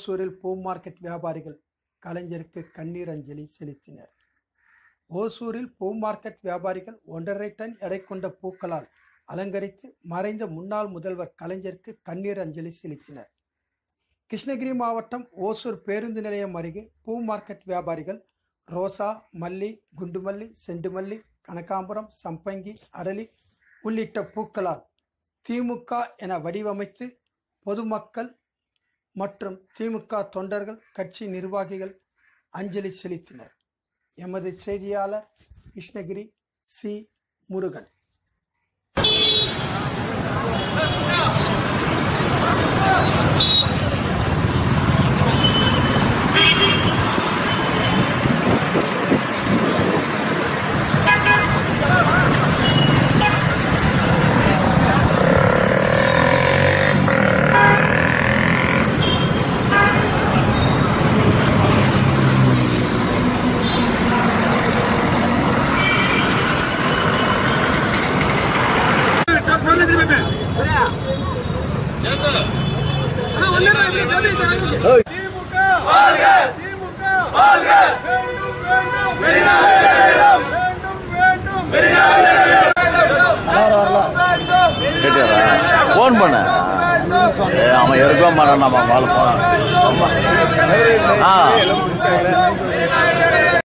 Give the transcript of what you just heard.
ஓசூரில் பூ மார்க்கெட் வியாபாரிகள் கலைஞருக்கு கண்ணீர் அஞ்சலி செலுத்தினர் ஓசூரில் பூ மார்க்கெட் வியாபாரிகள் ஒன்றரை டன் எடை கொண்ட பூக்களால் அலங்கரித்து மறைந்த முன்னாள் முதல்வர் கலைஞருக்கு கண்ணீர் அஞ்சலி செலுத்தினர் கிருஷ்ணகிரி மாவட்டம் ஓசூர் பேருந்து நிலையம் அருகே பூ மார்க்கெட் வியாபாரிகள் ரோசா மல்லி குண்டுமல்லி செண்டுமல்லி கனகாம்பரம் சம்பங்கி அரளி உள்ளிட்ட பூக்களால் திமுக என வடிவமைத்து பொதுமக்கள் மற்றும் திமுக தொண்டர்கள் கட்சி நிர்வாகிகள் அஞ்சலி செலுத்தினர் எமது செய்தியாளர் கிருஷ்ணகிரி சி முருகன் திமுக வாழ்க திமுக வாழ்க வேண்டும் வேண்டும் வேண்டும் வேண்டும் கேட்டியாரா ஃபோன் பண்ண ஏ, அவன் எடுக்க மாட்டான் நம்ம பால் போனான் ஆ